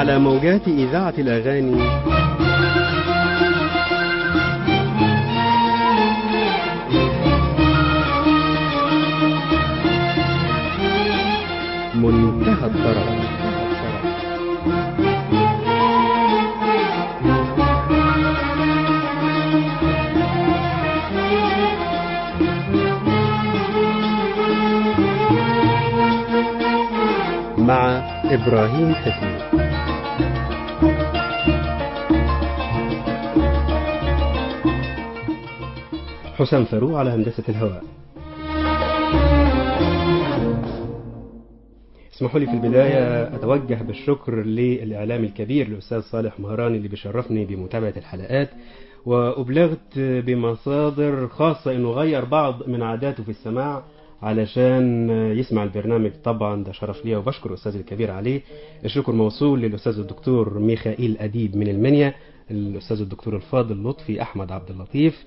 على موجات إذاعة الأغاني منتهى الطرب مع إبراهيم حسين حسام فاروق على هندسة الهواء اسمحوا لي في البداية أتوجه بالشكر للإعلام الكبير الأستاذ صالح مهراني اللي بيشرفني بمتابعة الحلقات وأبلغت بمصادر خاصة أنه غير بعض من عاداته في السماع علشان يسمع البرنامج طبعا ده شرف ليا وبشكر الأستاذ الكبير عليه الشكر موصول للأستاذ الدكتور ميخائيل أديب من المنيا الأستاذ الدكتور الفاضل لطفي أحمد عبد اللطيف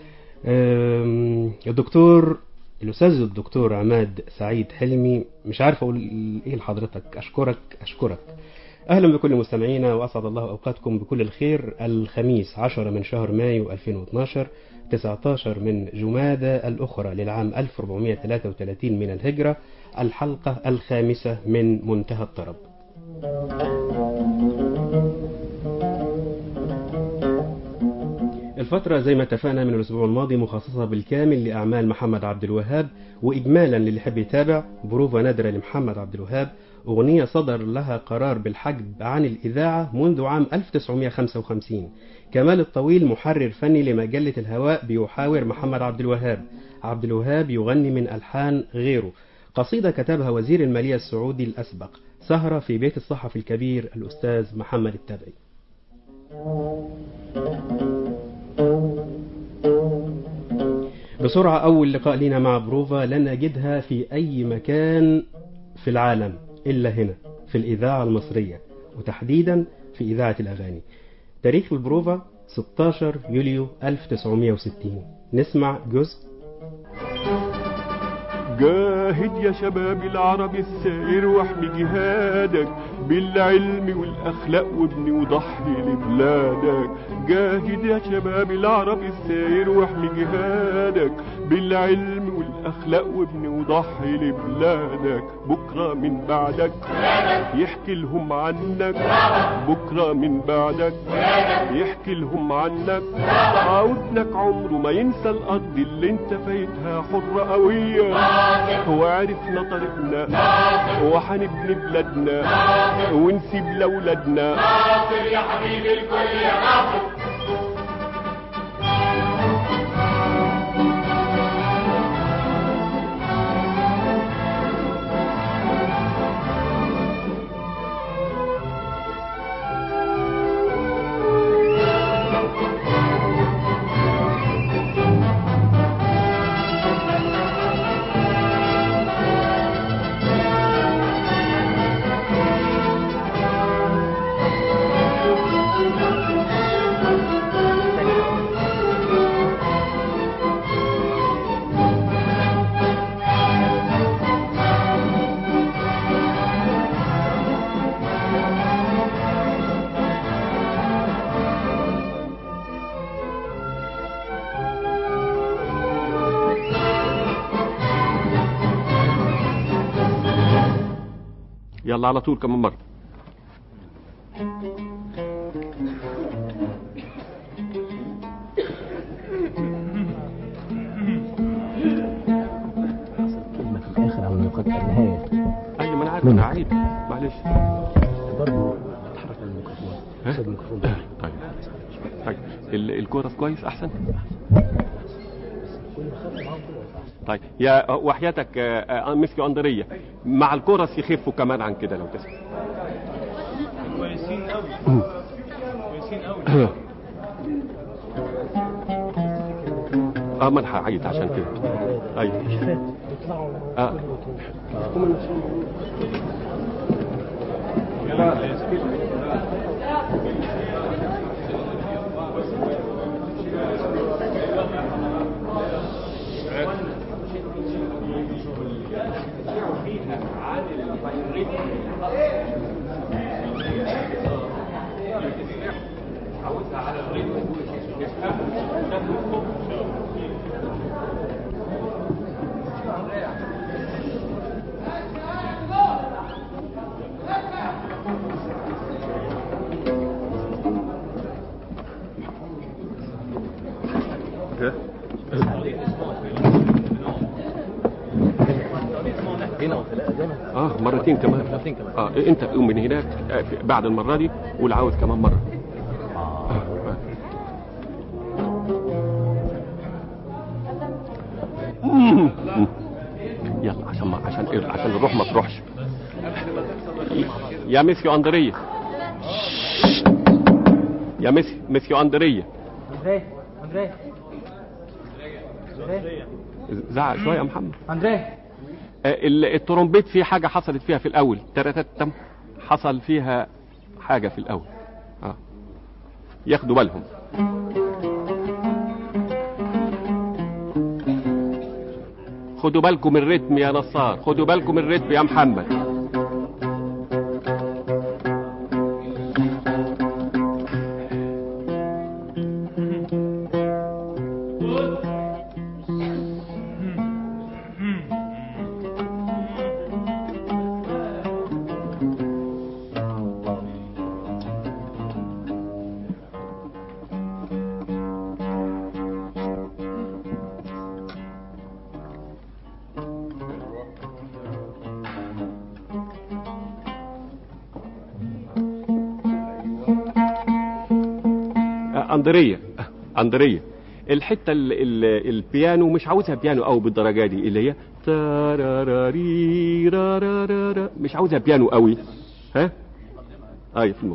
الدكتور الأستاذ الدكتور عماد سعيد حلمي مش عارف أقول إيه لحضرتك أشكرك أشكرك أهلا بكل مستمعينا وأسعد الله أوقاتكم بكل الخير الخميس 10 من شهر مايو 2012 19 من جمادى الأخرى للعام 1433 من الهجرة الحلقة الخامسة من منتهى الطرب الفترة زي ما اتفقنا من الأسبوع الماضي مخصصة بالكامل لأعمال محمد عبد الوهاب وإجمالا للي يحب يتابع بروفة نادرة لمحمد عبد الوهاب أغنية صدر لها قرار بالحجب عن الإذاعة منذ عام 1955 كمال الطويل محرر فني لمجلة الهواء بيحاور محمد عبد الوهاب عبد الوهاب يغني من ألحان غيره قصيدة كتبها وزير المالية السعودي الأسبق سهرة في بيت الصحفي الكبير الأستاذ محمد التبعي بسرعة أول لقاء لنا مع بروفا لن نجدها في أي مكان في العالم إلا هنا في الإذاعة المصرية وتحديدا في إذاعة الأغاني تاريخ البروفا 16 يوليو 1960 نسمع جزء جاهد يا شباب العرب السائر واحمي جهادك بالعلم والأخلاق وابني وضحي لبلادك جاهد يا شباب العرب السائر واحمي جهادك بالعلم والأخلاق وابني وضحي لبلادك بكرة من بعدك يحكي لهم عنك بكرة من بعدك يحكي لهم عنك عودنك عمره ما ينسى الأرض اللي انت فايتها حرة قوية وعرفنا طريقنا وحنبني بلادنا ونسيب لأولادنا ناصر يا حبيب الكل يا ناصر يلا على طول كمان مرة كلمة في الآخر على المقدمة النهاية أي ما أنا عارف مم. أنا عيد معلش برضه اتحرك على الميكروفون ها؟ خد الميكروفون ده طيب طيب ال- الكورس كويس أحسن طيب يا وحياتك آه، آه، مسكي أندرية مع الكورس يخفوا كمان عن كده لو تسمع كويسين قوي كويسين قوي اه ما انا هعيد عشان كده ايوه اه هنا وثلاثة زي ما اه مرتين كمان مرتين كمان. اه انت تقوم من هناك آه، في- بعد المره دي قول عاوز كمان مره آه. آه. مم. مم. يلا عشان ما عشان إيه؟ عشان الروح ما تروحش يا مسيو اندريه يا مسيو مسيو اندريه اندريه اندريه اندريه زعق شويه يا محمد اندريه آه، ال- الترومبيت في حاجة حصلت فيها في الأول ترتتم حصل فيها حاجة في الأول اه ياخدوا بالهم خدوا بالكم من الريتم يا نصار خدوا بالكم من الريتم يا محمد آه، أندرية آه، أندرية الحتة ال ال البيانو مش عاوزها بيانو قوي بالدرجة دي اللي هي تاراراري رارارارا. مش عاوزها بيانو قوي ها ايوه في المخ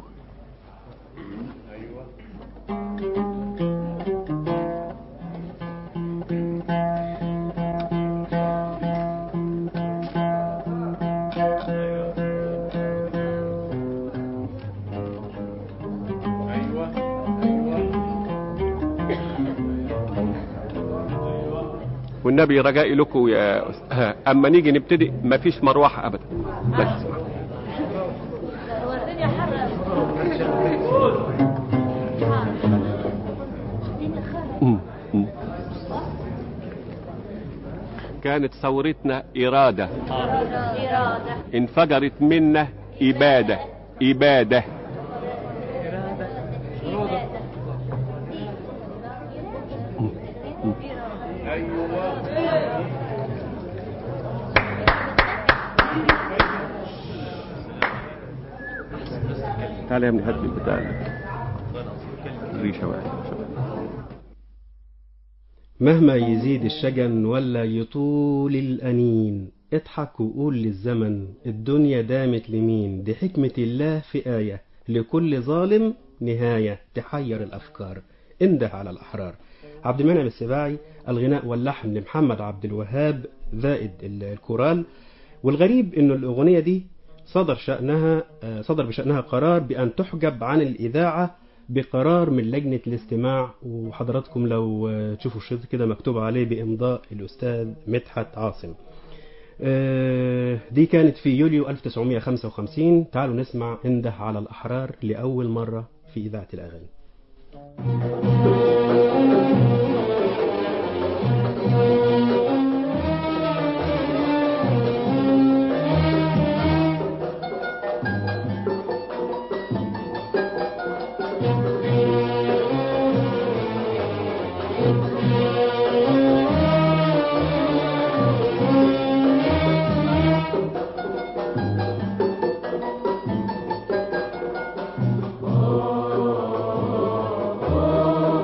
والنبي رجائي لكم يا أس- اما نيجي نبتدي مفيش مروحه ابدا بس والدنيا حر مم. مم. كانت ثورتنا إرادة إرادة انفجرت منا إبادة إبادة تعال يا ابني هات لي البتاع ده. ريشة واحدة مهما يزيد الشجن ولا يطول الأنين اضحك وقول للزمن الدنيا دامت لمين دي حكمة الله في آية لكل ظالم نهاية تحير الأفكار انده على الأحرار عبد المنعم السباعي الغناء واللحن لمحمد عبد الوهاب زائد ال- الكورال والغريب انه الأغنية دي صدر شأنها آه، صدر بشأنها قرار بأن تحجب عن الإذاعة بقرار من لجنة الاستماع وحضراتكم لو آه، تشوفوا الشريط كده مكتوب عليه بإمضاء الأستاذ مدحت عاصم آه، دي كانت في يوليو 1955 تعالوا نسمع انده على الأحرار لأول مرة في إذاعة الأغاني Oh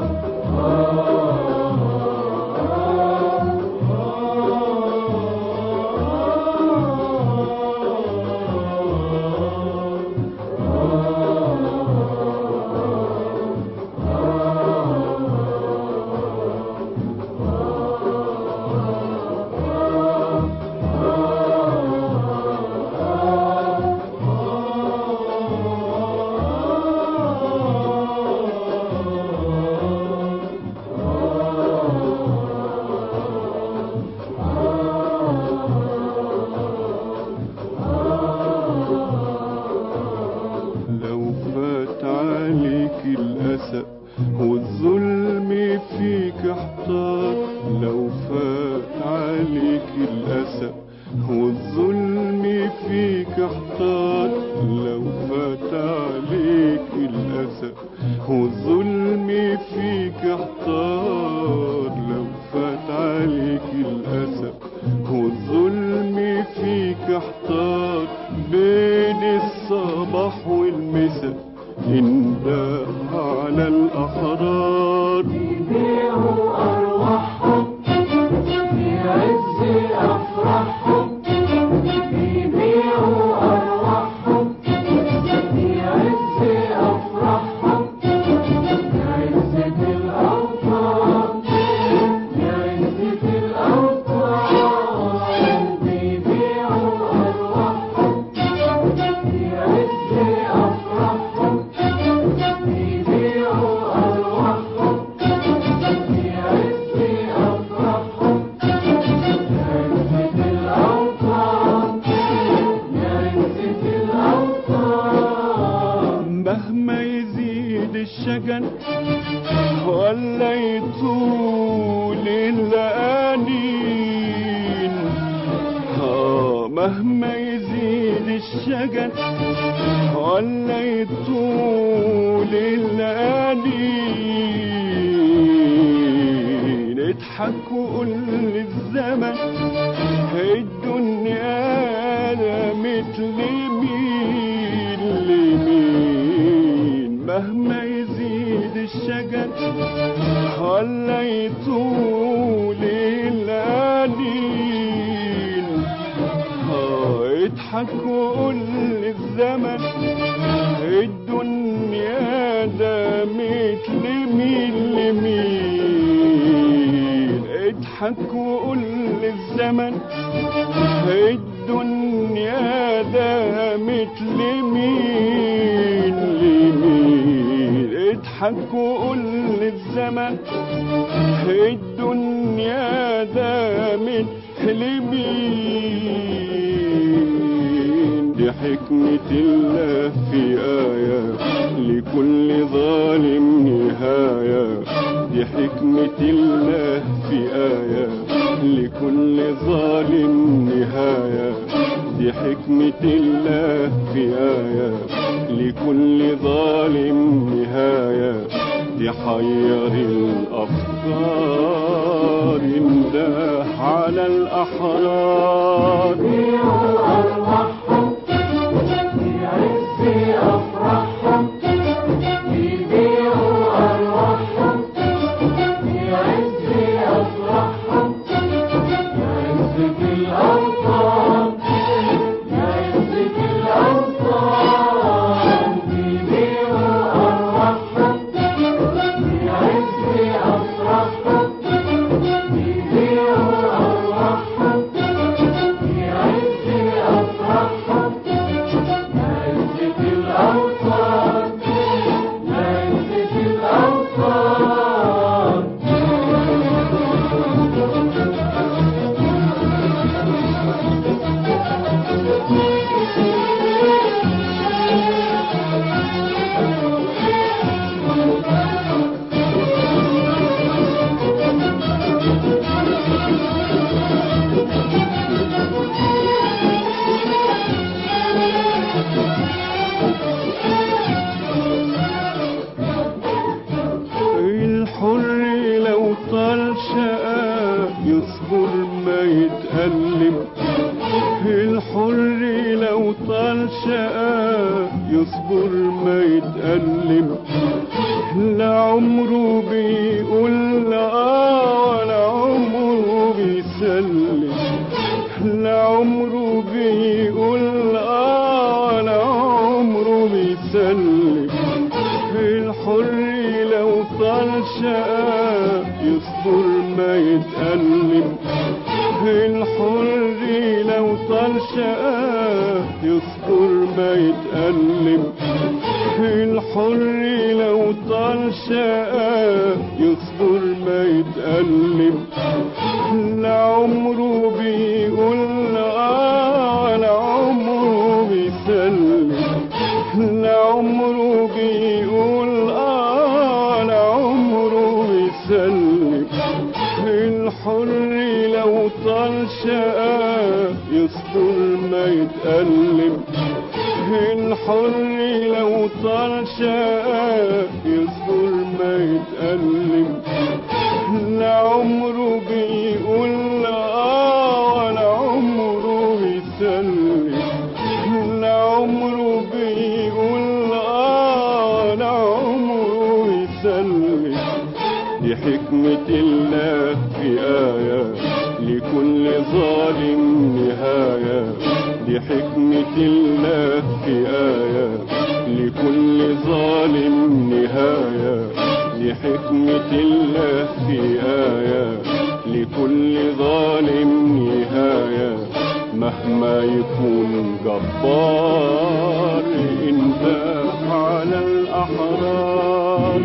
احتار بين الصباح والمساء انده على الأحرار مهما يزيد الشجن ولا يطول الأنين آه مهما يزيد الشجن ولا يطول الأنين اضحك وقول للزمن الدنيا لا مثل مين لمين مهما يزيد الشجن ولا يطول الأنين آه، اضحك وقول للزمن الدنيا ده مثل مين لمين اضحك وقول للزمن الدنيا ده مثل مين لمين اضحك وقول للزمن الدنيا ده مثل مين دي حكمة الله في آية لكل ظالم نهاية دي حكمة الله في آية لكل ظالم نهاية دي حكمة الله في آية لكل ظالم نهاية دي حير الأفكار انده على الأحرار الحر لو طال شقى يصبر ما يتألم الحر لو طال شقى يصبر ما يتألم لا عمره بيقول لا ولا عمره بيسلم لا عمره بيقول لا ولا عمره بيسلم الحر لو طال شقى يصبر ما يتألم الحر لو طال شقى يصبر ما يتألم الحر لو طال شقى يصبر ما يتألم لا عمره بيقول لا ولا عمره بيسلم لا عمره بيقول اه لا عمره بيسلم الحر لو طال شقى يصبر ما يتألم الحر لو طال شقى يصبر ما يتألم لا عمره بيقول لا ولا عمره بيسلم يسلك لعمره بيقول آه لعمره يسلك دي حكمة الله في آية لكل ظالم نهاية دي حكمة الله في آية لكل ظالم نهاية دي حكمة الله في آية لكل ظالم نهاية مهما يكون جبار انت على الأحرار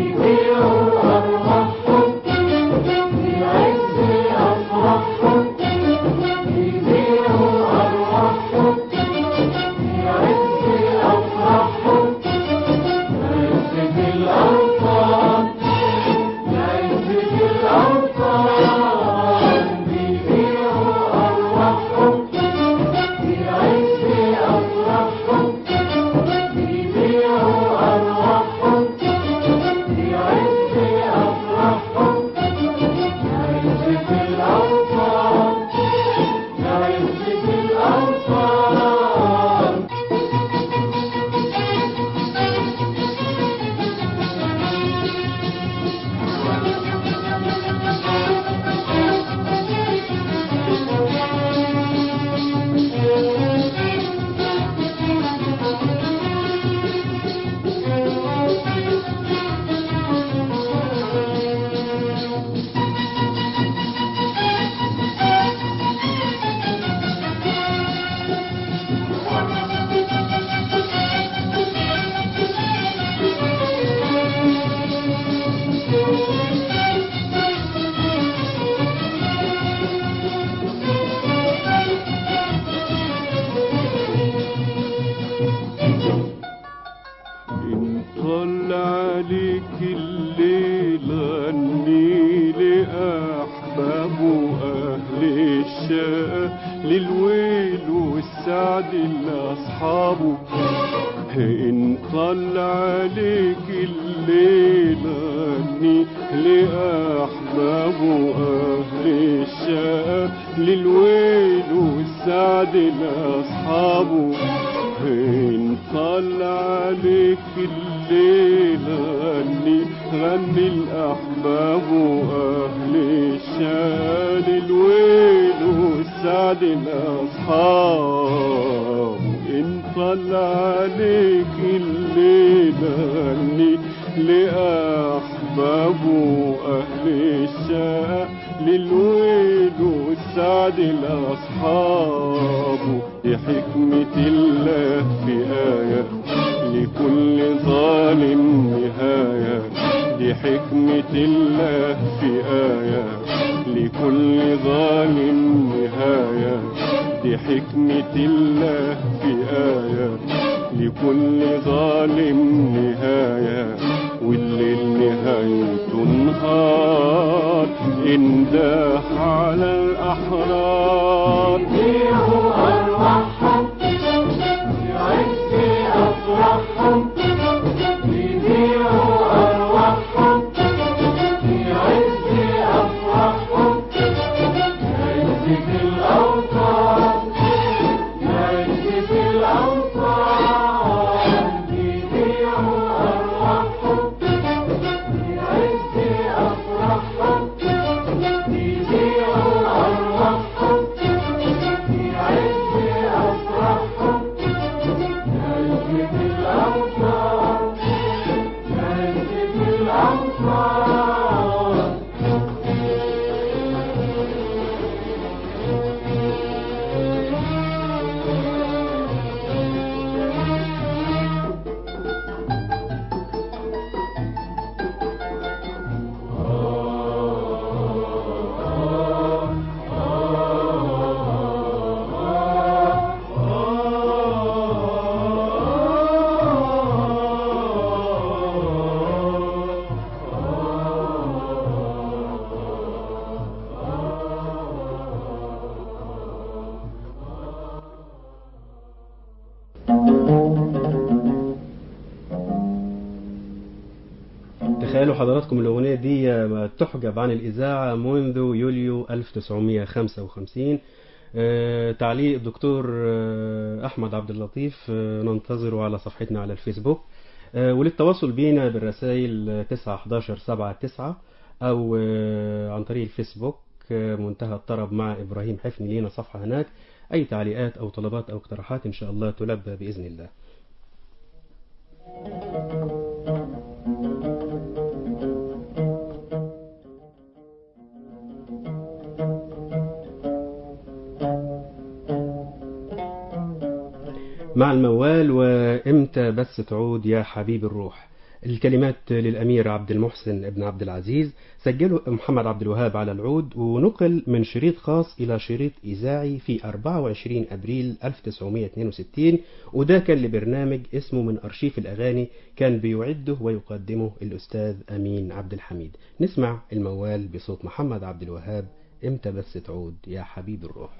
إن طل عليك الليل غني لأحباب أهل الشقة للويل والسعد لأصحابه إن طل عليك الليل غني لأحباب أهل الشقة للويل والسعد لأصحابه إن طل عليك الليل غني غني الأحباب أهل الشال الويل والسعد الأصحاب إن طل عليك الليل غني لأحباب أهل الشال للويل والسعد الأصحاب بحكمة الله في آية لكل ظالم نهاية دي حكمة الله في آية لكل ظالم نهاية دي حكمة الله في آية لكل ظالم نهاية والليل نهايته نهار انداح على الأحرار تخيلوا حضراتكم الأغنية دي تحجب عن الإذاعة منذ يوليو 1955 آه، تعليق الدكتور آه، أحمد عبد اللطيف آه، ننتظره على صفحتنا على الفيسبوك آه، وللتواصل بينا بالرسائل 9 11 7 9 أو آه، عن طريق الفيسبوك آه، منتهى الطرب مع إبراهيم حفني لينا صفحة هناك أي تعليقات أو طلبات أو اقتراحات إن شاء الله تلبى بإذن الله مع الموال وإمتى بس تعود يا حبيب الروح الكلمات للأمير عبد المحسن ابن عبد العزيز سجله محمد عبد الوهاب على العود ونقل من شريط خاص إلى شريط إذاعي في 24 أبريل 1962 وده كان لبرنامج اسمه من أرشيف الأغاني كان بيعده ويقدمه الأستاذ أمين عبد الحميد نسمع الموال بصوت محمد عبد الوهاب إمتى بس تعود يا حبيب الروح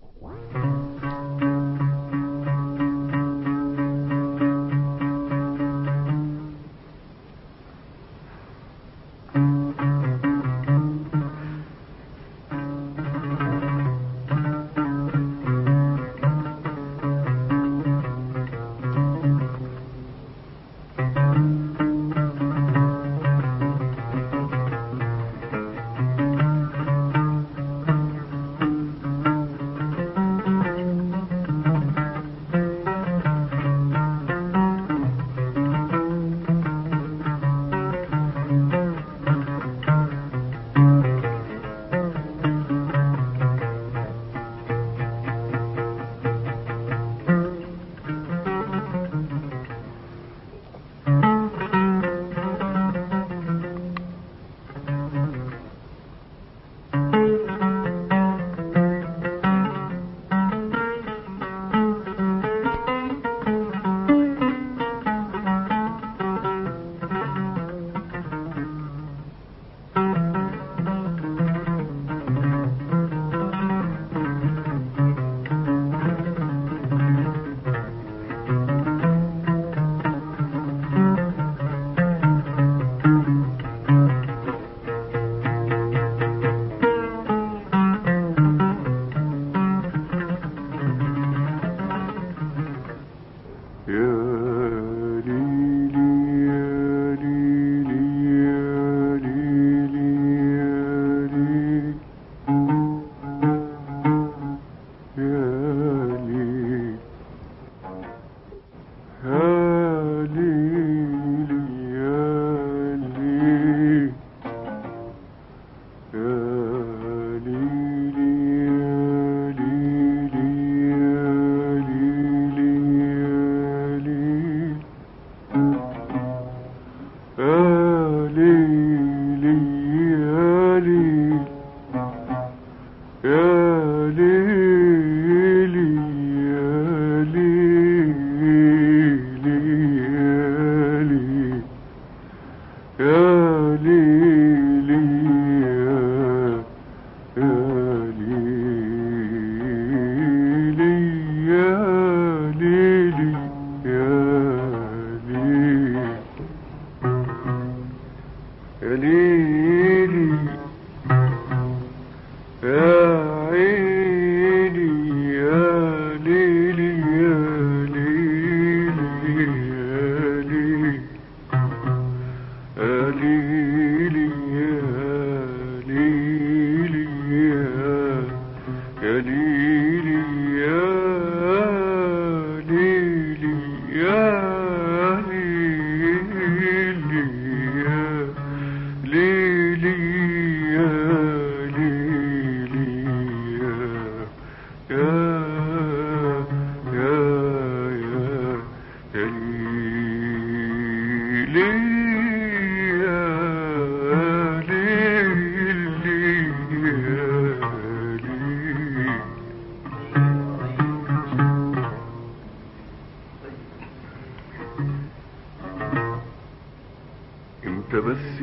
انت بس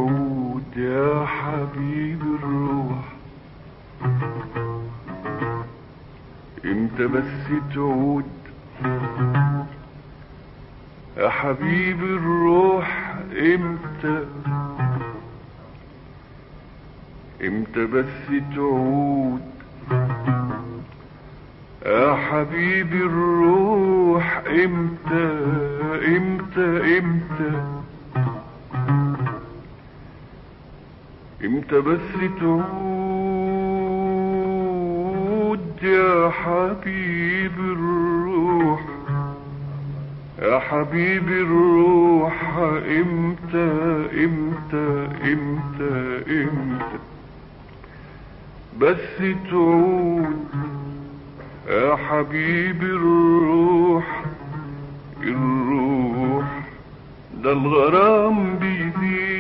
تعود يا حبيب الروح انت بس تعود يا حبيب الروح امتى امتى بس تعود يا حبيبي الروح امتى امتى امتى امتى بس تعود يا حبيبي الروح يا حبيبي الروح امتى امتى امتى امتى بس تعود يا حبيبي الروح الروح ده الغرام بيزيد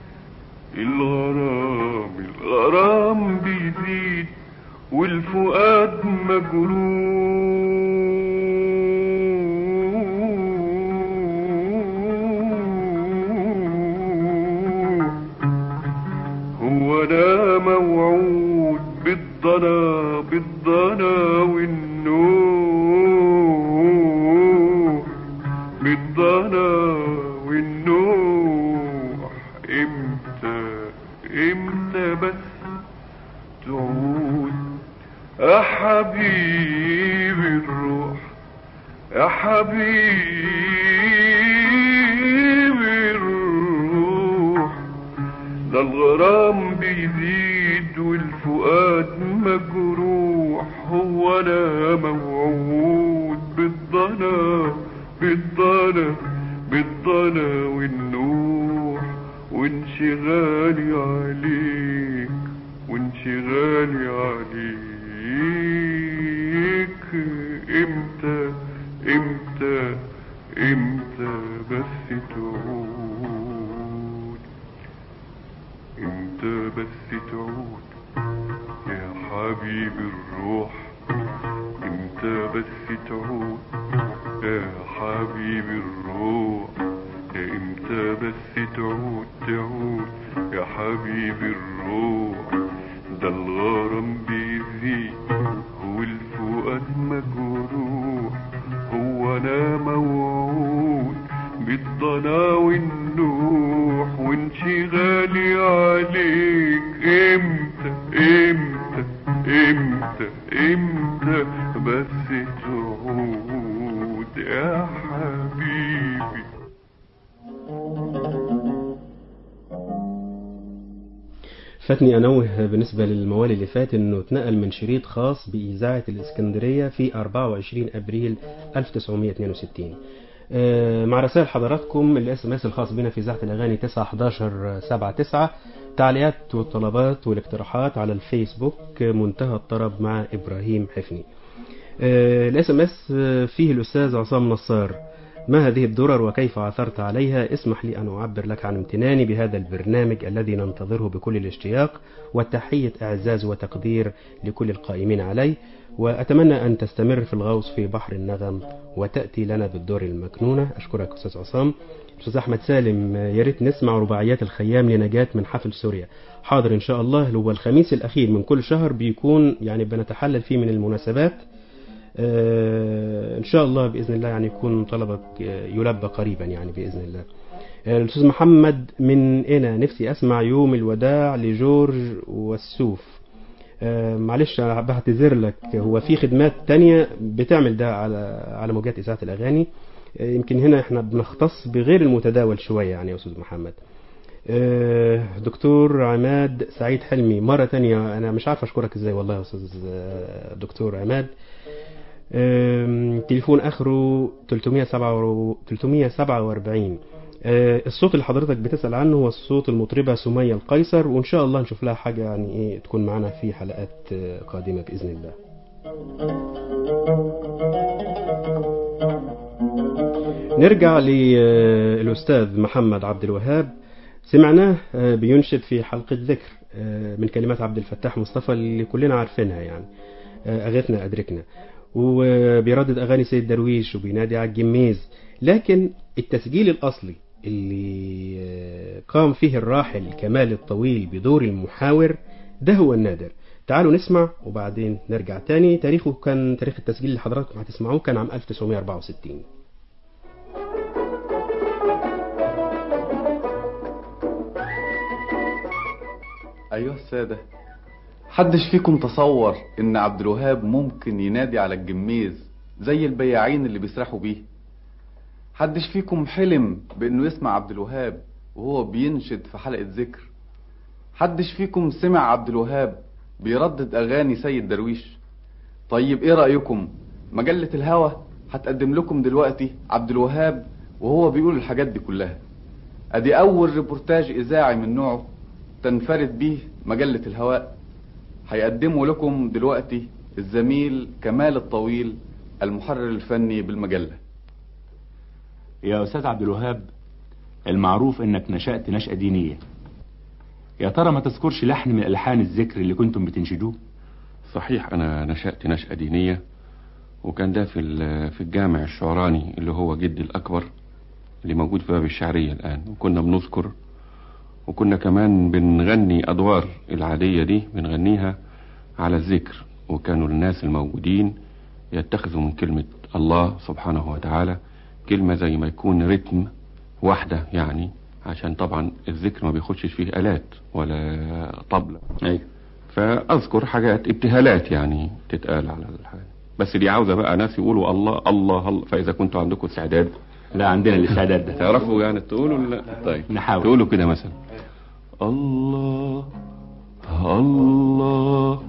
الغرام الغرام بيزيد والفؤاد مجروح هو ده موعود بالضنا بالضنا والنوح بالضنا والنوح امتى امتى بس تعود يا حبيبي الروح يا حبيبي الروح ده الغرام بيزيد والفؤاد مجروح هو انا موعود بالضنا بالضنا بالضنا والنوح وانشغالي عليك وانشغالي عليك امتى امتى امتى بس تعود امتى بس تعود يا حبيبي الروح امتى بس تعود يا حبيبي الروح يا امتى بس تعود تعود يا حبيبي الروح ده الغرام بيزيد والفؤاد مجروح هو انا موعود بالضنا والنوح وانشغالي عليك امتى امتى امتى امتى بس تعود يا حبيبي فاتني أنوه بالنسبة للموالي اللي فات إنه اتنقل من شريط خاص بإذاعة الإسكندرية في 24 أبريل 1962 آه، مع رسائل حضراتكم الاس ام اس الخاص بنا في اذاعه الاغاني 9 11 7 9 تعليقات والطلبات والاقتراحات على الفيسبوك منتهى الطرب مع ابراهيم حفني الاس ام اس فيه الاستاذ عصام نصار ما هذه الدرر وكيف عثرت عليها اسمح لي أن أعبر لك عن امتناني بهذا البرنامج الذي ننتظره بكل الاشتياق وتحية إعزاز وتقدير لكل القائمين عليه وأتمنى أن تستمر في الغوص في بحر النغم وتأتي لنا بالدور المكنونة أشكرك أستاذ عصام أستاذ أحمد سالم يا ريت نسمع رباعيات الخيام لنجاة من حفل سوريا حاضر إن شاء الله هو الخميس الأخير من كل شهر بيكون يعني بنتحلل فيه من المناسبات آه، ان شاء الله باذن الله يعني يكون طلبك آه، يلبى قريبا يعني باذن الله آه، الاستاذ محمد من هنا نفسي اسمع يوم الوداع لجورج والسوف آه، معلش أنا بعتذر لك هو في خدمات تانية بتعمل ده على على موجات اذاعه الاغاني آه، يمكن هنا احنا بنختص بغير المتداول شويه يعني يا استاذ محمد آه، دكتور عماد سعيد حلمي مرة تانية أنا مش عارف أشكرك إزاي والله يا أستاذ آه، دكتور عماد آم، تليفون آخره 347 347 آه، الصوت اللي حضرتك بتسأل عنه هو الصوت المطربة سمية القيصر وإن شاء الله نشوف لها حاجة يعني إيه تكون معنا في حلقات آه، قادمة بإذن الله نرجع للأستاذ محمد عبد الوهاب سمعناه آه، بينشد في حلقة ذكر آه، من كلمات عبد الفتاح مصطفى اللي كلنا عارفينها يعني آه، أغثنا أدركنا وبيردد أغاني سيد درويش وبينادي على الجميز لكن التسجيل الأصلي اللي آه، قام فيه الراحل كمال الطويل بدور المحاور ده هو النادر تعالوا نسمع وبعدين نرجع تاني تاريخه كان تاريخ التسجيل اللي حضراتكم هتسمعوه كان عام 1964 أيها السادة حدش فيكم تصور ان عبد الوهاب ممكن ينادي على الجميز زي البياعين اللي بيسرحوا بيه حدش فيكم حلم بانه يسمع عبد الوهاب وهو بينشد في حلقة ذكر حدش فيكم سمع عبد الوهاب بيردد اغاني سيد درويش طيب ايه رأيكم مجلة الهوى هتقدم لكم دلوقتي عبد الوهاب وهو بيقول الحاجات دي كلها ادي اول ريبورتاج اذاعي من نوعه تنفرد به مجلة الهواء هيقدمه لكم دلوقتي الزميل كمال الطويل المحرر الفني بالمجلة يا أستاذ عبد الوهاب المعروف إنك نشأت نشأة دينية يا ترى ما تذكرش لحن من ألحان الذكر اللي كنتم بتنشدوه صحيح أنا نشأت نشأة دينية وكان ده في ال- في الجامع الشعراني اللي هو جدي الأكبر اللي موجود في باب الشعرية الآن وكنا بنذكر وكنا كمان بنغني أدوار العادية دي بنغنيها على الذكر وكانوا الناس الموجودين يتخذوا من كلمة الله سبحانه وتعالى كلمة زي ما يكون رتم واحدة يعني عشان طبعا الذكر ما بيخشش فيه آلات ولا طبلة أيوة فأذكر حاجات ابتهالات يعني تتقال على الحاجة بس دي عاوزة بقى ناس يقولوا الله الله الله فإذا كنتوا عندكم استعداد لا عندنا الاستعداد ده تعرفوا يعني تقولوا لا طيب نحاول تقولوا كده مثلا الله الله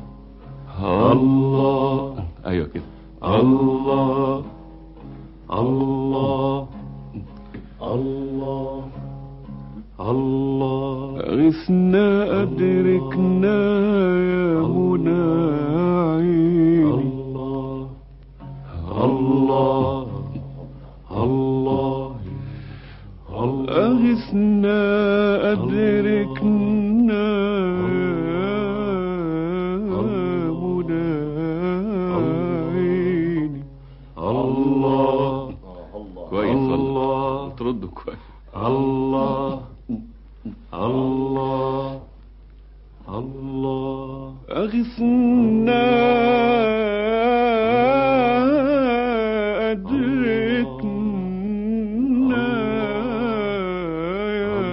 الله ايوه كده الله الله الله الله غثنا أدركنا يا مناعي الله الله الله أغثنا أدركنا مناعيني الله كويس الله تردوا كويس الله الله الله أغثنا أدركنا يا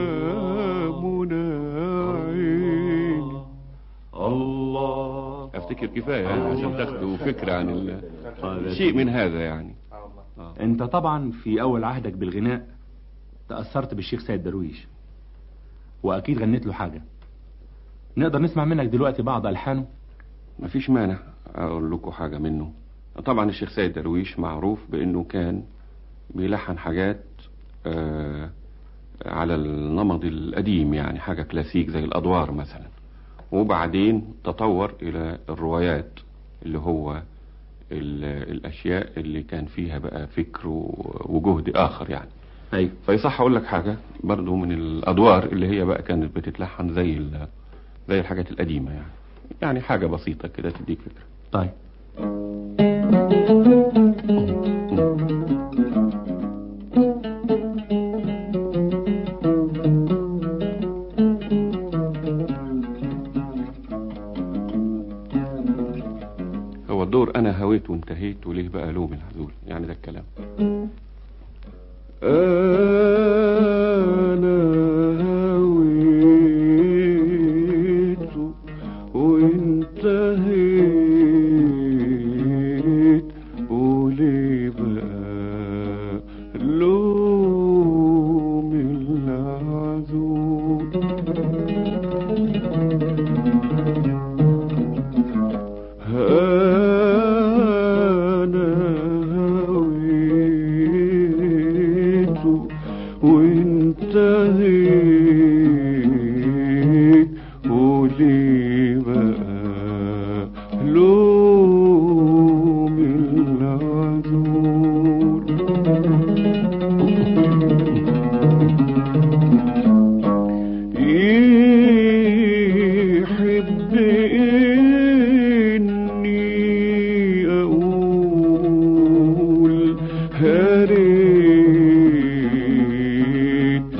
مناعيني الله افتكر كفايه يعني عشان تاخدوا فكره عن ال... شيء من هذا يعني انت طبعا في اول عهدك بالغناء تأثرت بالشيخ سيد درويش واكيد غنيت له حاجة نقدر نسمع منك دلوقتي بعض الحانه مفيش مانع اقول لكم حاجه منه طبعا الشيخ سيد درويش معروف بانه كان بيلحن حاجات آه على النمط القديم يعني حاجه كلاسيك زي الادوار مثلا وبعدين تطور الى الروايات اللي هو ال- الاشياء اللي كان فيها بقى فكر و- وجهد اخر يعني ايوه فيصح اقول لك حاجه برضو من الادوار اللي هي بقى كانت بتتلحن زي ال- زي الحاجات القديمه يعني يعني حاجه بسيطه كده تديك فكره طيب هو الدور انا هويت وانتهيت وليه بقى لوم العزول يعني ده الكلام أنا هويت وانتهيت وليه بقى لوم العذول أنا هويت وانتهيت ولي بقى لوم العذول يحب إني أقول هريت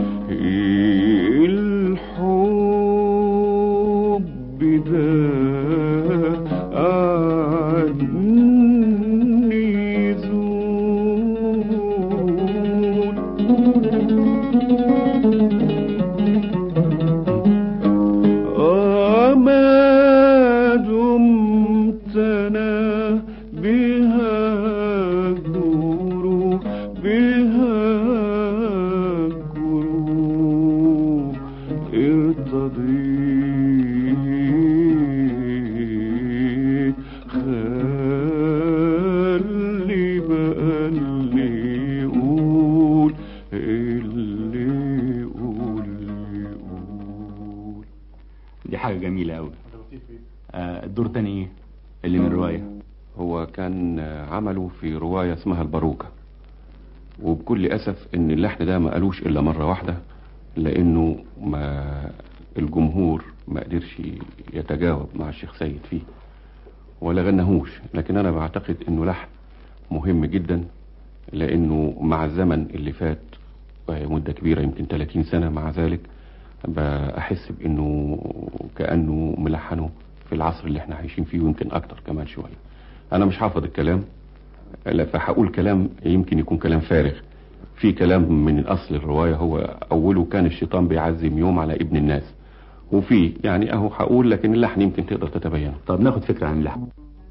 الحب ده عني زول أماد جميلة أوي آه الدور التاني إيه اللي من رواية هو كان عمله في رواية اسمها الباروكة وبكل أسف إن اللحن ده ما قالوش إلا مرة واحدة لأنه ما الجمهور ما قدرش يتجاوب مع الشيخ سيد فيه ولا غنهوش لكن أنا بعتقد إنه لحن مهم جدا لأنه مع الزمن اللي فات وهي مدة كبيرة يمكن 30 سنة مع ذلك بحس بأنه كأنه ملحنه في العصر اللي احنا عايشين فيه ويمكن أكتر كمان شوية أنا مش حافظ الكلام لا فهقول كلام يمكن يكون كلام فارغ في كلام من أصل الرواية هو أوله كان الشيطان بيعزم يوم على ابن الناس وفي يعني أهو هقول لكن اللحن يمكن تقدر تتبينه طب ناخد فكرة عن اللحن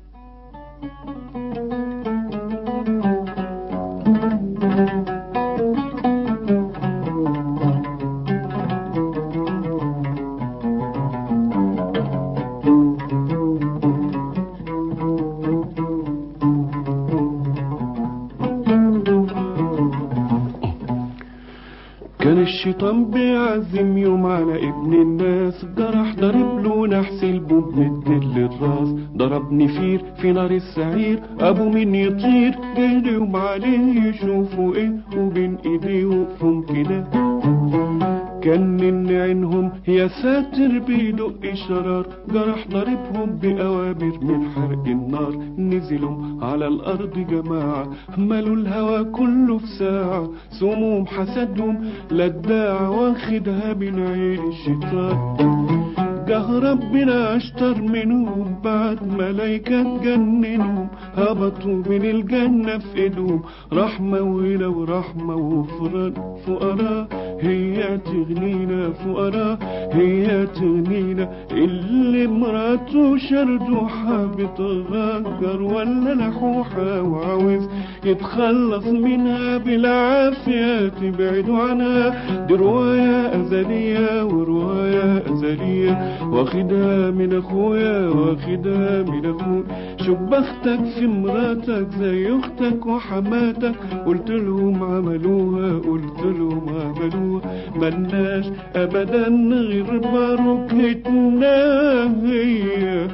كان الشيطان بيعزم يوم على ابن الناس جرح ضرب له نحس البوب مد للراس ضرب نفير في نار السعير ابو مين يطير جريهم عليه يشوفوا ايه وبين ايديه وقفهم كده كان من عينهم يا ساتر بيدق شرار جرح ضربهم بأوامر من حرق النار نزلوا على الأرض جماعة ملوا الهوا كله في ساعة سموم حسدهم لداع واخدها من عين الشيطان جه ربنا اشتر منهم بعد ملايكة جننهم هبطوا من الجنة في ايدهم رحمة وهنا ورحمة وفران فقراء هي تغنينا فقراء هي تغنينا اللي مراته شردوحة بتغجر ولا لحوحة وعاوز يتخلص منها بالعافية تبعدوا عنها دي رواية أزلية ورواية أزلية واخدها من اخويا واخدها من اخويا شوف بختك في مراتك زي اختك وحماتك قلت لهم عملوها قلت لهم عملوها ملناش ابدا غير باروكتنا هي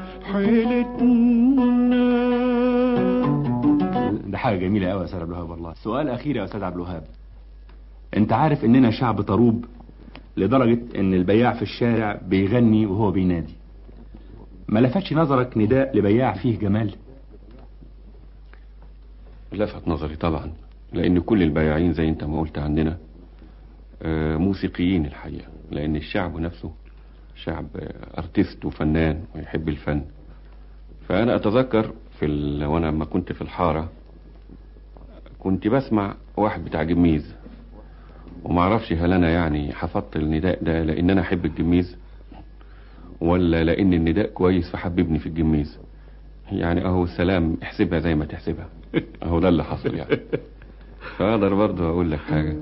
حيلتنا ده حاجة جميلة قوي يا أستاذ عبد الوهاب والله سؤال أخير يا أستاذ عبد الوهاب أنت عارف إننا شعب طروب لدرجة إن البياع في الشارع بيغني وهو بينادي ما لفتش نظرك نداء لبياع فيه جمال لفت نظري طبعا لأن كل البياعين زي أنت ما قلت عندنا آه، موسيقيين الحقيقة لأن الشعب نفسه شعب آه، أرتست وفنان ويحب الفن فأنا أتذكر في ال... وأنا لما كنت في الحارة كنت بسمع واحد بتاع جميز وما اعرفش هل انا يعني حفظت النداء ده لان انا احب الجميز ولا لان النداء كويس فحببني في الجميز يعني اهو السلام احسبها زي ما تحسبها اهو ده اللي حصل يعني فاقدر برضه اقول لك حاجه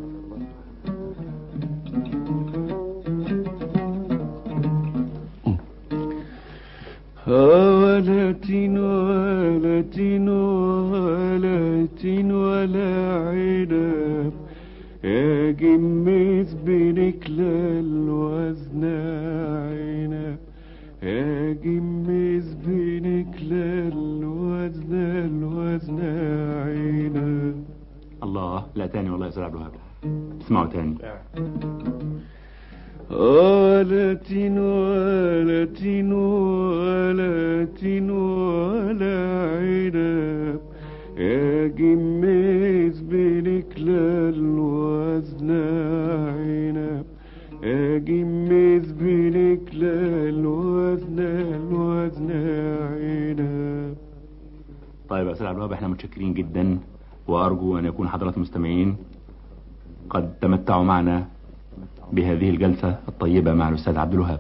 ولا تين ولا تين ولا تين ولا عنب يا جميز بنكلى الوزن عنب يا جميز بنكلى الوزن الوزن عنب الله لا تاني والله يا أستاذ عبد الوهاب اسمعوا تاني ولا تين ولا تين ولا تين ولا عنب يا جميز بنكلى الوزن عنب يا جميز بنكلى الوزن الوزن عنب طيب يا أستاذ عبد الوهاب احنا متشكرين جدا وأرجو أن يكون حضرات المستمعين قد تمتعوا معنا بهذه الجلسة الطيبة مع الأستاذ عبد الوهاب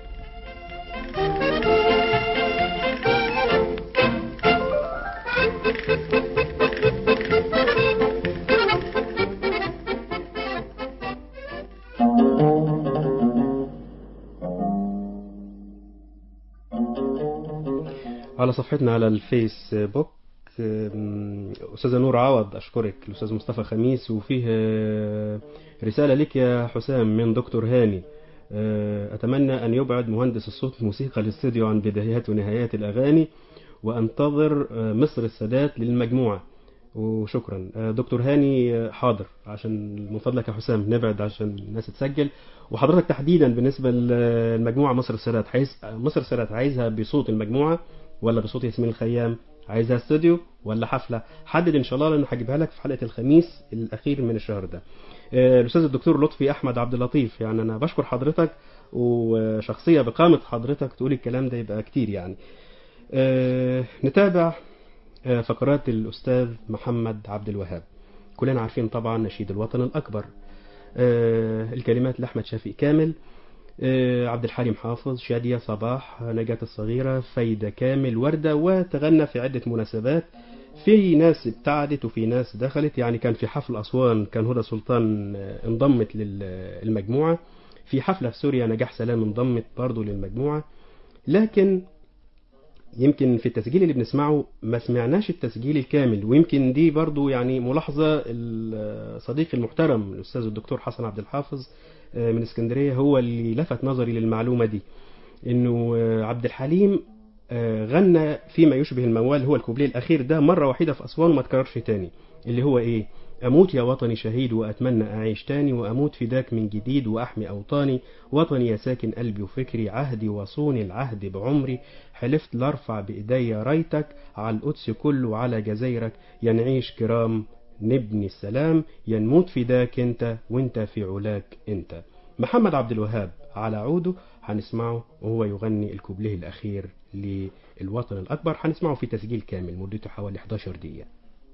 على صفحتنا على الفيسبوك أم، أستاذة نور عوض أشكرك الأستاذ مصطفى خميس وفيه آه، رسالة لك يا حسام من دكتور هاني آه، أتمنى أن يبعد مهندس الصوت الموسيقى الاستوديو عن بدايات ونهايات الأغاني وأنتظر آه، مصر السادات للمجموعة وشكرا آه، دكتور هاني آه، حاضر عشان من فضلك يا حسام نبعد عشان الناس تسجل وحضرتك تحديدا بالنسبة للمجموعة مصر السادات عايز مصر السادات عايزها بصوت المجموعة ولا بصوت ياسمين الخيام عايزها استوديو ولا حفلة حدد ان شاء الله لان هجيبها لك في حلقة الخميس الاخير من الشهر ده آه، الاستاذ الدكتور لطفي احمد عبد اللطيف يعني انا بشكر حضرتك وشخصية بقامة حضرتك تقول الكلام ده يبقى كتير يعني آه، نتابع آه، فقرات الأستاذ محمد عبد الوهاب كلنا عارفين طبعا نشيد الوطن الأكبر آه، الكلمات لأحمد شفيق كامل آه، عبد الحليم حافظ شادية صباح نجاة الصغيرة فايدة كامل وردة وتغنى في عدة مناسبات في ناس ابتعدت وفي ناس دخلت يعني كان في حفل أسوان كان هدى سلطان آه، انضمت للمجموعة في حفلة في سوريا نجاح سلام انضمت برضه للمجموعة لكن يمكن في التسجيل اللي بنسمعه ما سمعناش التسجيل الكامل ويمكن دي برضو يعني ملاحظة الصديق المحترم الأستاذ الدكتور حسن عبد الحافظ آه، من اسكندرية هو اللي لفت نظري للمعلومة دي انه آه، عبد الحليم آه، غنى فيما يشبه الموال هو الكوبليه الأخير ده مرة واحدة في أسوان وما تكررش تاني اللي هو إيه أموت يا وطني شهيد وأتمنى أعيش تاني وأموت فداك من جديد وأحمي أوطاني وطني يا ساكن قلبي وفكري عهدي وصوني العهد بعمري حلفت لارفع بإيدي رايتك على القدس كله على جزايرك يا نعيش كرام نبني السلام يا نموت فداك انت وانت في علاك انت محمد عبد الوهاب على عوده هنسمعه وهو يغني الكوبليه الأخير للوطن الأكبر هنسمعه في تسجيل كامل مدته حوالي 11 دقيقة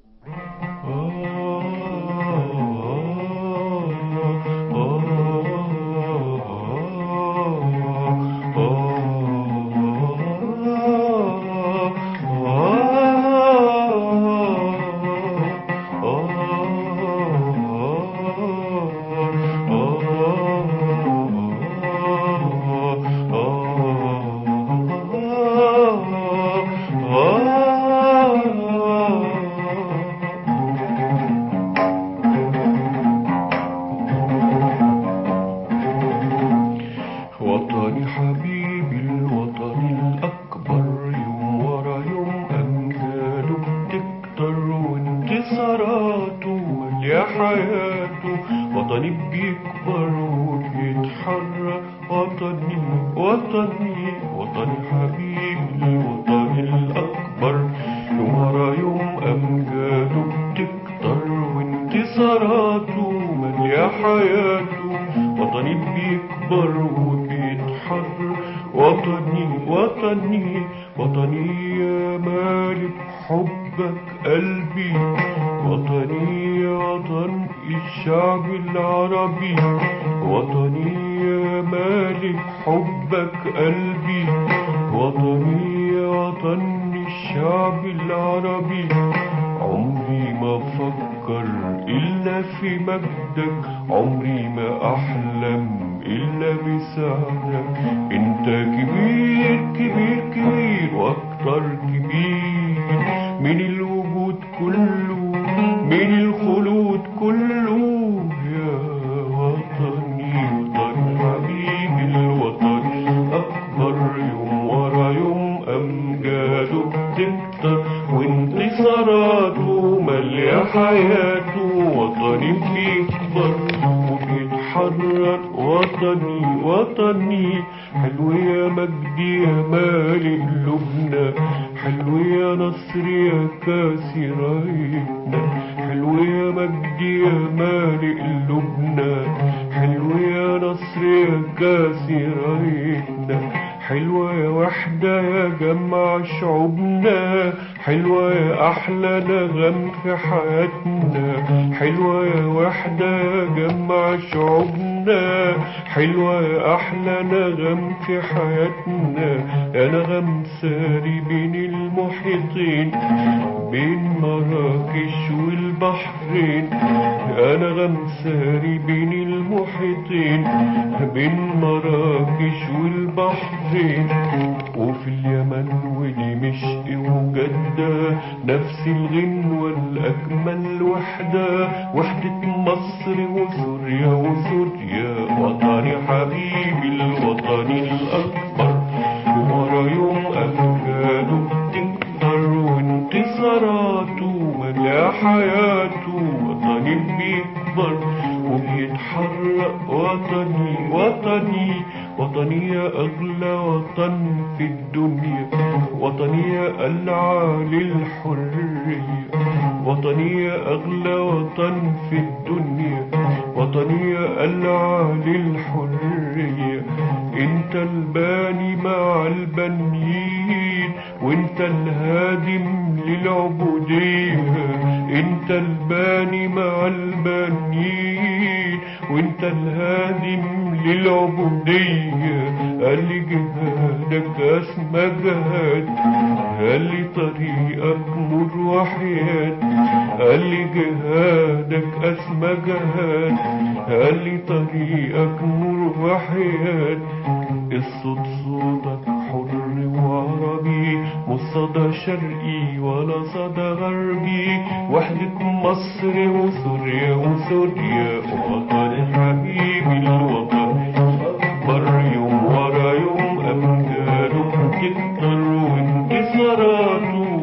وطني حبيبي الوطن الأكبر يوم ورا يوم أمجاده بتكتر وانتصاراته مالية حياته وطني بيكبر وبيتحرك وطني وطني وطني حبيبي الوطن الأكبر يوم ورا يوم أمجاده بتكتر وانتصاراته مالية حياته وطني بيكبر وبيتحرر وطني وطني وطني يا مالك حبك قلبي وطني يا وطن الشعب العربي وطني يا مالك حبك قلبي وطني يا وطن الشعب العربي عمري ما فكر إلا في مجدك عمري ما أحلم إلا بسعدك أنت كبير كبير كبير وأكتر كبير من الوجود كله من الخلود كله يا وطني وطن حبيبي الوطن أكبر يوم ورا يوم أمجاده بتكتر وانتصاراته مالية حياته وطني بيكبر وبيتحرر وطني وطني حلو يا مجدي يا مالي قلوبنا حلو يا نصر يا كاسي رايتنا حلو يا مجدي يا مالي قلوبنا حلو يا نصر يا كاسي رايتنا حلوة يا وحدة يا جمع شعوبنا حلوة يا أحلى نغم في حياتنا حلوة يا وحدة يا جمع شعوبنا حلوة يا أحلى نغم في حياتنا يا نغم ساري بين المحيطين بين مراكش والبحرين أنا غمساري بين المحيطين بين مراكش والبحرين وفي اليمن ودمشق وجدة نفس الغنوة الأجمل وحدة وحدة مصر وسوريا وسوريا وطني حبيبي الوطن الأكبر ورا يوم أمجاده بتكبر وانتصاراته ملا حياته وطني بيكبر وبيتحرق وطني وطني وطني يا أغلى وطن في الدنيا وطني يا العالي الحرية وطني يا أغلى وطن في الدنيا وطني يا العالي الحرية انت الباني مع البنيين وانت الهادم للعبودية انت الباني مع البنيين وانت الهادم للعبودية قال لي جهادك اسمى جهاد قال لي طريقك نور وحياة قال لي جهادك اسمى جهاد قال لي طريقك نور وحياة الصوت صوتك حر وعربي مش صدى شرقي ولا صدى غربي وحدة مصر وسوريا وسوريا وطن حبيبي الوطن أكبر يوم ورا يوم أمجاده تكتر وانتصاراته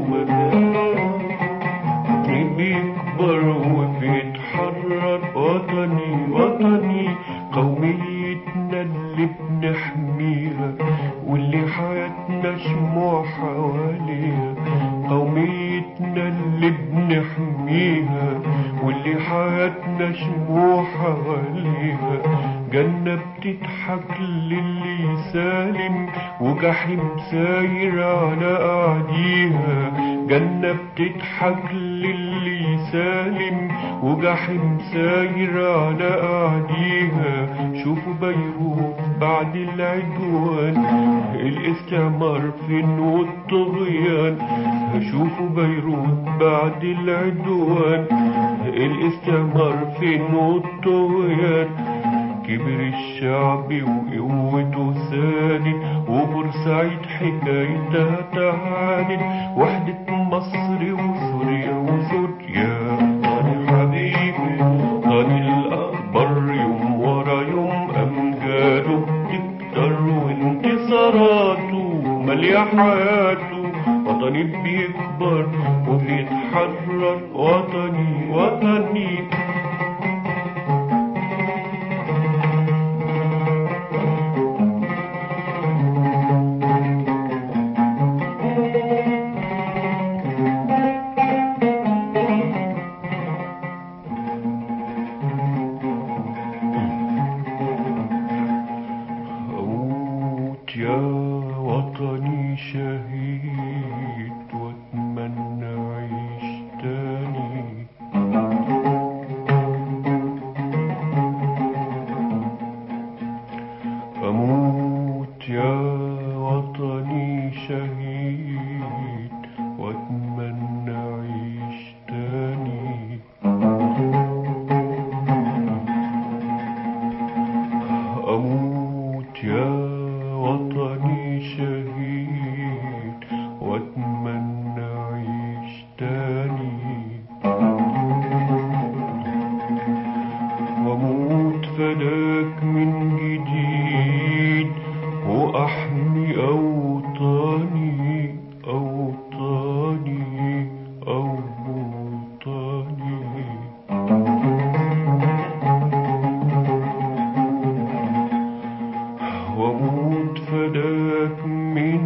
وطني بيكبر وبيتحرر وطني وطني قوميتنا اللي بنحميها واللي حياتنا شموع حواليها قوميتنا اللي بنحميها واللي حياتنا شموع حواليها جنة بتضحك للي سالم وجحيم ساير على أعديها جنة بتضحك للي سالم وجحيم ساير على أعديها شوفوا بيروت بعد العدوان الاستعمار فين والطغيان شوفوا بيروت بعد العدوان الاستعمار فين والطغيان كبر الشعب وقوته ساند وبورسعيد حكايتها تعاند وحدة مصر وسوريا وسوريا طني حبيبي طني الأكبر يوم ورا يوم أمجاده بتكتر وانتصاراته مالية حياته وطني بيكبر وبيتحرر وطني وطني أموت يا وطني شهيد واتمنى أعيش تاني أموت يا وطني شهيد واتمنى أعيش تاني أموت يا وطني شهيد واتمنى أعيش تاني واموت فداك من جديد واحمي اوطاني اوطاني اوطاني واموت فداك من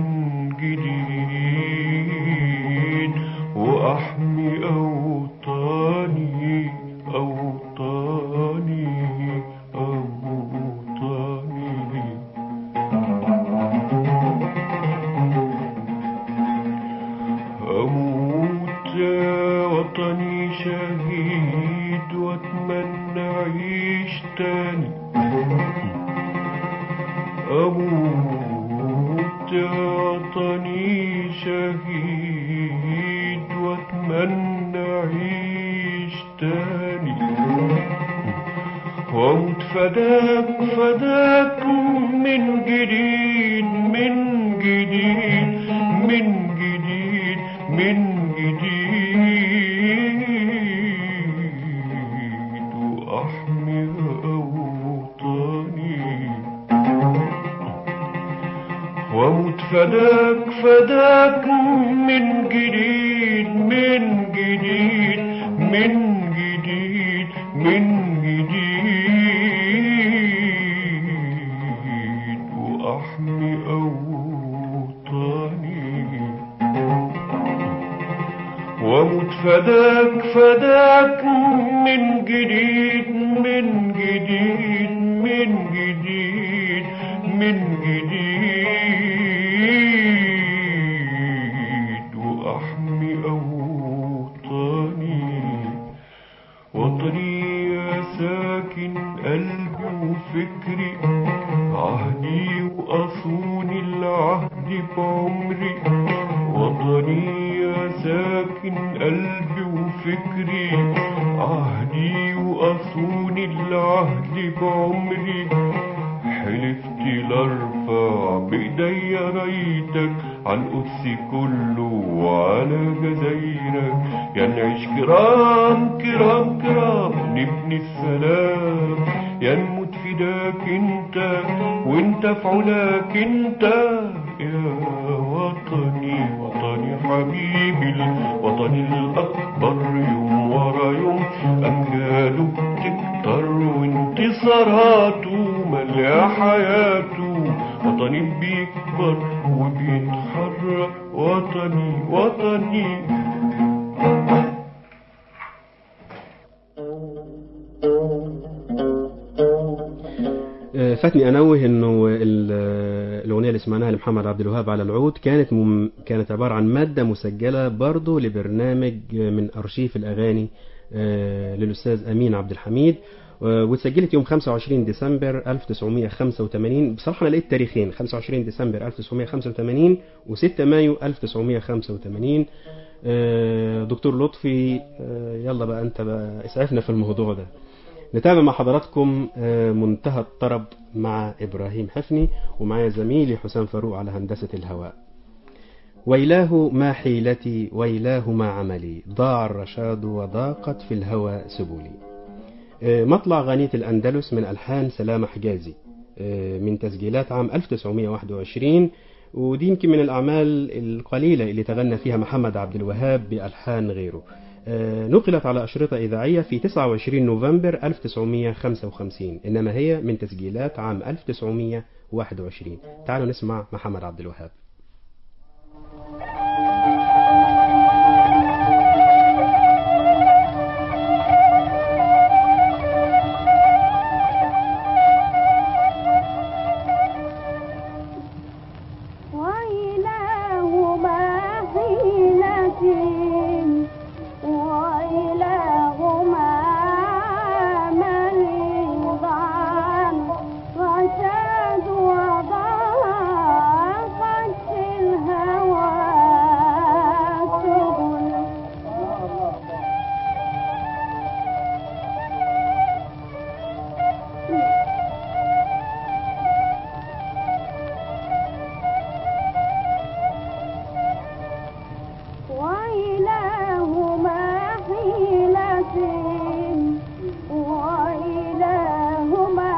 جديد واحمي اوطاني اوطاني اوطاني اموت يا وطني شهيد واتمنى اعيش تاني أموت يا وطني شهيد واتمنى أعيش تاني واموت فداك فداك من جديد من جديد من جديد من جديد وأحمي أوطاني واموت فداك فداك من جديد من جديد من جديد من جديد وأحمي أوطاني واموت فداك فداك من جديد من جديد من جديد من جديد وأحمي أوطاني وطني يا ساكن قلبي وفكري عهدي وأصون العهد بعمري وطني يا ساكن قلبي وفكري عهدي وأصون العهد بعمري حلفت لارفع بايدي رايتك عن قدسي كله وعلى جزايرك يا نعيش كرام كرام كرام نبني السلام يا نموت فداك انت وانت في علاك انت يا وطني وطني حبيبي الوطن الأكبر يوم ورا يوم أمجاده بتكتر وانتصاراته مليا حياته وطني بيكبر وبيتحرك وطني وطني آه، فاتني انوه انه ال- آه، الاغنيه اللي سمعناها لمحمد عبد الوهاب على العود كانت مم كانت عباره عن ماده مسجله برضه لبرنامج آه، من ارشيف الاغاني آه، للاستاذ امين عبد الحميد آه، واتسجلت يوم 25 ديسمبر 1985 بصراحه انا لقيت تاريخين 25 ديسمبر 1985 و6 مايو 1985 آه، دكتور لطفي آه، يلا بقى انت بقى اسعفنا في الموضوع ده نتابع مع حضراتكم آه، منتهى الطرب مع إبراهيم حفني ومعايا زميلي حسام فاروق على هندسة الهواء ويلاه ما حيلتي ويلاه ما عملي ضاع الرشاد وضاقت في الهوى سبلي آه، مطلع غنية الأندلس من ألحان سلامة حجازي آه، من تسجيلات عام 1921 ودي يمكن من الأعمال القليلة اللي تغنى فيها محمد عبد الوهاب بألحان غيره آه، نقلت على أشرطة إذاعية في 29 نوفمبر 1955 إنما هي من تسجيلات عام 1921 تعالوا نسمع محمد عبد الوهاب وإله ما حيلة وإله ما مريضان رشاد وضاقت في الهوى سبل وإله ما حيلة وإله ما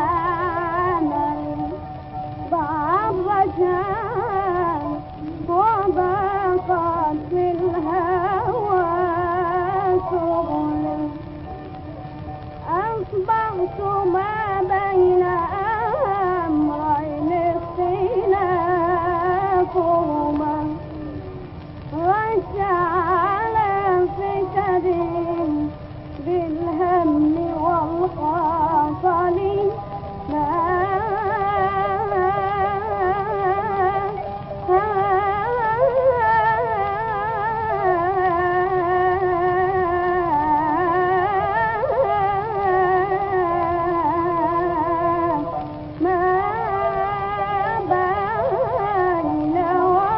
عمل ضاع الرجاء وضاقت في الهوى سبل أصبحت ما بين أمرين اختلافهما وجعل فكر بالهم والخطل ما ما بين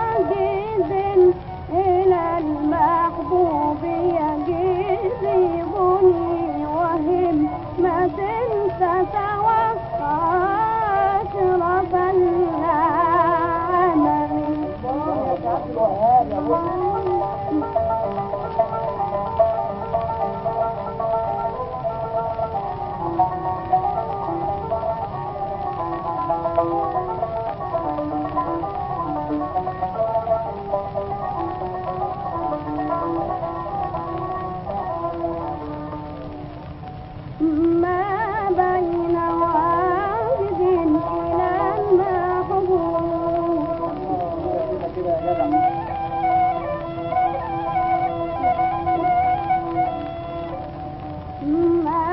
ما بين واجد إلى المحبوب ما